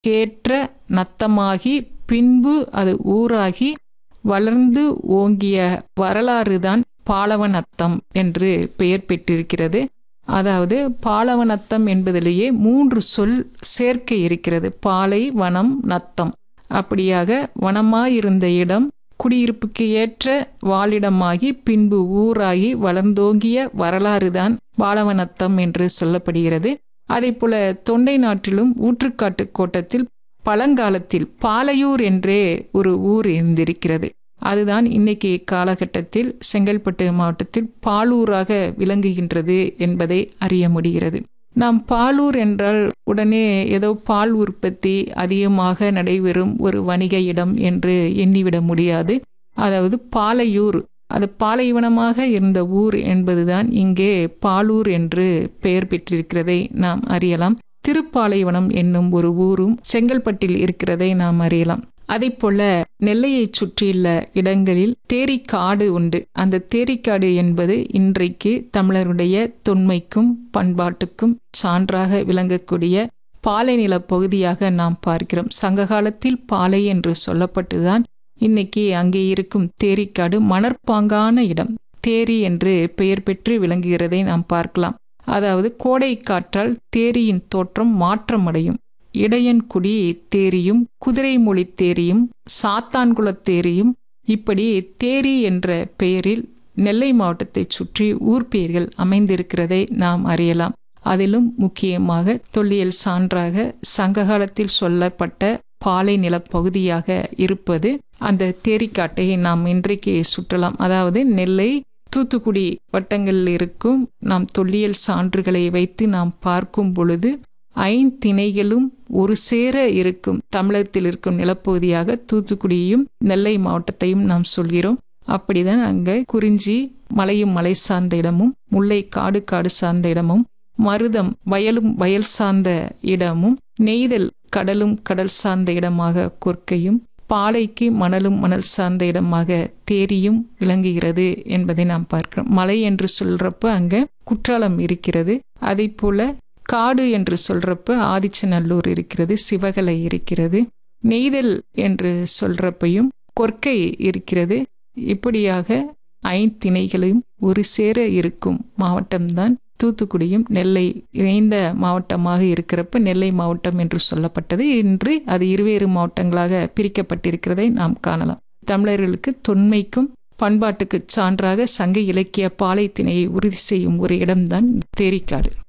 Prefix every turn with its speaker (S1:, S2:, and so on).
S1: கேற்ற நத்தமாகி பின்பு அது ஊராகி வளர்ந்து ஓங்கிய வரலாறுதான் பாலவநத்தம் என்று பெயர் பெற்றிருக்கிறது அதாவது பாலவநத்தம் என்பதிலேயே மூன்று சொல் சேர்க்கை இருக்கிறது பாலை வனம் நத்தம் அப்படியாக வனமாயிருந்த இடம் குடியிருப்புக்கு ஏற்ற வாழிடமாகி பின்பு ஊராகி வளர்ந்தோங்கிய வரலாறுதான் பாலவநத்தம் என்று சொல்லப்படுகிறது அதேபோல தொண்டை நாட்டிலும் ஊற்றுக்காட்டு கோட்டத்தில் பழங்காலத்தில் பாலையூர் என்றே ஒரு ஊர் இருந்திருக்கிறது அதுதான் இன்னைக்கு காலகட்டத்தில் செங்கல்பட்டு மாவட்டத்தில் பாலூராக விளங்குகின்றது என்பதை அறிய முடிகிறது நாம் பாலூர் என்றால் உடனே ஏதோ பால் உற்பத்தி அதிகமாக நடைபெறும் ஒரு வணிக இடம் என்று எண்ணிவிட முடியாது அதாவது பாலையூர் அது பாலைவனமாக இருந்த ஊர் என்பதுதான் இங்கே பாலூர் என்று பெயர் பெற்றிருக்கிறதை நாம் அறியலாம் திருப்பாலைவனம் என்னும் ஒரு ஊரும் செங்கல்பட்டில் இருக்கிறதை நாம் அறியலாம் அதே போல நெல்லையை சுற்றியுள்ள இடங்களில் தேரிக்காடு உண்டு அந்த தேரிக்காடு என்பது இன்றைக்கு தமிழருடைய தொன்மைக்கும் பண்பாட்டுக்கும் சான்றாக விளங்கக்கூடிய பாலை நில பகுதியாக நாம் பார்க்கிறோம் சங்க காலத்தில் பாலை என்று சொல்லப்பட்டுதான் இன்னைக்கு அங்கே இருக்கும் தேரிக்காடு மணற்பாங்கான இடம் தேரி என்று பெயர் பெற்று விளங்குகிறதை நாம் பார்க்கலாம் அதாவது கோடை காற்றால் தேரியின் தோற்றம் மாற்றமடையும் இடையன்குடி தேரியும் குதிரைமொழி தேரியும் சாத்தான்குளத் தேரியும் இப்படி தேரி என்ற பெயரில் நெல்லை மாவட்டத்தைச் சுற்றி ஊர் பெயர்கள் அமைந்திருக்கிறதை நாம் அறியலாம் அதிலும் முக்கியமாக தொல்லியல் சான்றாக சங்ககாலத்தில் சொல்லப்பட்ட பாலை நிலப்பகுதியாக இருப்பது அந்த தேரிக்காட்டை நாம் இன்றைக்கு சுற்றலாம் அதாவது நெல்லை தூத்துக்குடி வட்டங்களில் இருக்கும் நாம் தொல்லியல் சான்றுகளை வைத்து நாம் பார்க்கும் பொழுது ஐந்திணைகளும் ஒரு சேர இருக்கும் தமிழகத்தில் இருக்கும் நிலப்பகுதியாக தூத்துக்குடியையும் நெல்லை மாவட்டத்தையும் நாம் சொல்கிறோம் அப்படிதான் அங்க குறிஞ்சி மலையும் மலை சார்ந்த இடமும் முல்லை காடு காடு சார்ந்த இடமும் மருதம் வயலும் வயல் சார்ந்த இடமும் நெய்தல் கடலும் கடல் சார்ந்த இடமாக கொற்கையும் பாலைக்கு மணலும் மணல் சார்ந்த இடமாக தேரியும் விளங்குகிறது என்பதை நாம் பார்க்கிறோம் மலை என்று சொல்றப்ப அங்க குற்றாலம் இருக்கிறது அதே போல காடு என்று சொல்றப்ப ஆதிச்சநல்லூர் இருக்கிறது சிவகலை இருக்கிறது நெய்தல் என்று சொல்றப்பையும் கொற்கை இருக்கிறது இப்படியாக ஐந்திணைகளையும் ஒரு சேர இருக்கும் மாவட்டம்தான் தூத்துக்குடியும் நெல்லை இணைந்த மாவட்டமாக இருக்கிறப்ப நெல்லை மாவட்டம் என்று சொல்லப்பட்டது இன்று அது இருவேறு மாவட்டங்களாக பிரிக்கப்பட்டிருக்கிறதை நாம் காணலாம் தமிழர்களுக்கு தொன்மைக்கும் பண்பாட்டுக்கு சான்றாக சங்க இலக்கிய பாலை திணையை உறுதி செய்யும் ஒரு இடம்தான் தேரிக்காடு